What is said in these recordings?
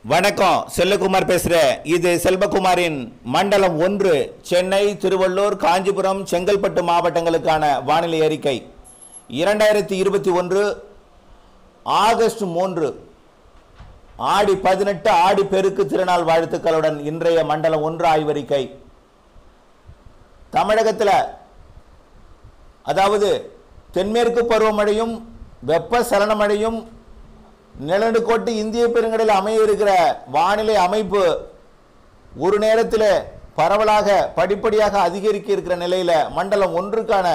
வணக்கம் செல்லகுமார் பேசுகிறேன் இது செல்வகுமாரின் மண்டலம் ஒன்று சென்னை திருவள்ளூர் காஞ்சிபுரம் செங்கல்பட்டு மாவட்டங்களுக்கான வானிலை அறிக்கை இரண்டாயிரத்தி இருபத்தி ஒன்று ஆகஸ்ட் மூன்று ஆடி பதினெட்டு ஆடி பெருக்கு திருநாள் வாழ்த்துக்களுடன் இன்றைய மண்டலம் ஒன்று ஆய்வறிக்கை தமிழகத்தில் அதாவது தென்மேற்கு பருவமழையும் வெப்ப சலனமழையும் நிலநடுக்கோட்டு இந்திய பெருங்கடலில் அமைய இருக்கிற வானிலை அமைப்பு ஒரு நேரத்தில் பரவலாக படிப்படியாக அதிகரிக்க இருக்கிற நிலையில் மண்டலம் ஒன்றுக்கான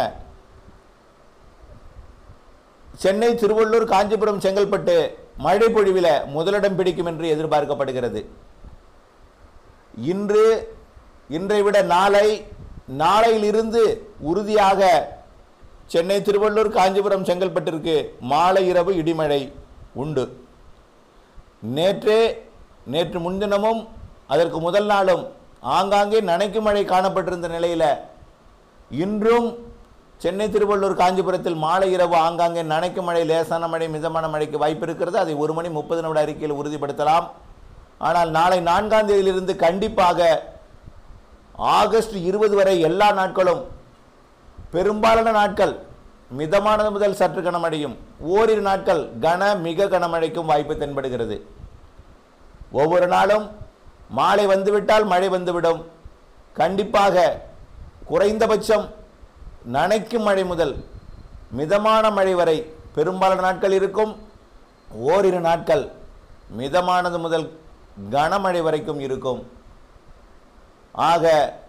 சென்னை திருவள்ளூர் காஞ்சிபுரம் செங்கல்பட்டு மழை பொழிவில் முதலிடம் பிடிக்கும் என்று எதிர்பார்க்கப்படுகிறது இன்று இன்றை விட நாளை நாளையிலிருந்து உறுதியாக சென்னை திருவள்ளூர் காஞ்சிபுரம் செங்கல்பட்டிற்கு மாலை இரவு இடிமழை உண்டு நேற்றே நேற்று முன்தினமும் அதற்கு முதல் நாளும் ஆங்காங்கே நனைக்கும் மழை காணப்பட்டிருந்த நிலையில் இன்றும் சென்னை திருவள்ளூர் காஞ்சிபுரத்தில் மாலை இரவு ஆங்காங்கே நனைக்கும் மழை லேசான மழை மிதமான மழைக்கு வாய்ப்பு இருக்கிறது அதை ஒரு மணி முப்பது நிமிட அறிக்கையில் உறுதிப்படுத்தலாம் ஆனால் நாளை நான்காம் தேதியிலிருந்து கண்டிப்பாக ஆகஸ்ட் இருபது வரை எல்லா நாட்களும் பெரும்பாலான நாட்கள் மிதமானது முதல் சற்று கனமழையும் ஓரிரு நாட்கள் கன மிக கனமழைக்கும் வாய்ப்பு தென்படுகிறது ஒவ்வொரு நாளும் மாலை வந்துவிட்டால் மழை வந்துவிடும் கண்டிப்பாக குறைந்தபட்சம் நனைக்கும் மழை முதல் மிதமான மழை வரை பெரும்பாலான நாட்கள் இருக்கும் ஓரிரு நாட்கள் மிதமானது முதல் கனமழை வரைக்கும் இருக்கும் ஆக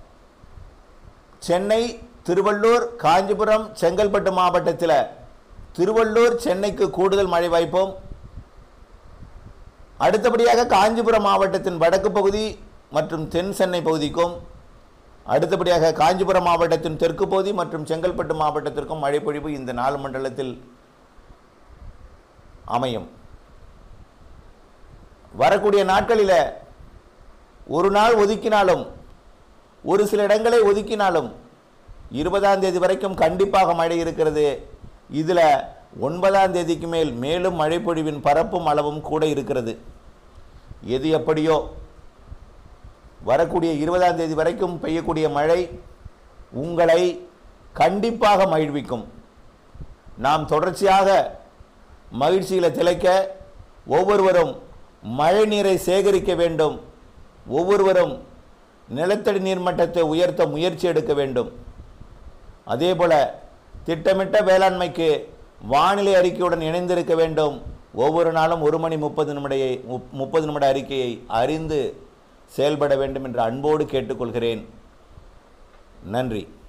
சென்னை திருவள்ளூர் காஞ்சிபுரம் செங்கல்பட்டு மாவட்டத்தில் திருவள்ளூர் சென்னைக்கு கூடுதல் மழை வாய்ப்பும் அடுத்தபடியாக காஞ்சிபுரம் மாவட்டத்தின் வடக்கு பகுதி மற்றும் தென் சென்னை பகுதிக்கும் அடுத்தபடியாக காஞ்சிபுரம் மாவட்டத்தின் தெற்கு பகுதி மற்றும் செங்கல்பட்டு மாவட்டத்திற்கும் மழை பொழிவு இந்த நாலு மண்டலத்தில் அமையும் வரக்கூடிய நாட்களில் ஒரு நாள் ஒதுக்கினாலும் ஒரு சில இடங்களை ஒதுக்கினாலும் இருபதாம் தேதி வரைக்கும் கண்டிப்பாக மழை இருக்கிறது இதில் ஒன்பதாம் தேதிக்கு மேல் மேலும் மழை பொழிவின் பரப்பும் அளவும் கூட இருக்கிறது எது எப்படியோ வரக்கூடிய இருபதாம் தேதி வரைக்கும் பெய்யக்கூடிய மழை உங்களை கண்டிப்பாக மகிழ்விக்கும் நாம் தொடர்ச்சியாக மகிழ்ச்சியில் திளைக்க ஒவ்வொருவரும் மழை நீரை சேகரிக்க வேண்டும் ஒவ்வொருவரும் நிலத்தடி நீர் மட்டத்தை உயர்த்த முயற்சி எடுக்க வேண்டும் அதேபோல திட்டமிட்ட வேளாண்மைக்கு வானிலை அறிக்கையுடன் இணைந்திருக்க வேண்டும் ஒவ்வொரு நாளும் ஒரு மணி முப்பது நிமிடையை முப்பது நிமிட அறிக்கையை அறிந்து செயல்பட வேண்டும் என்று அன்போடு கேட்டுக்கொள்கிறேன் நன்றி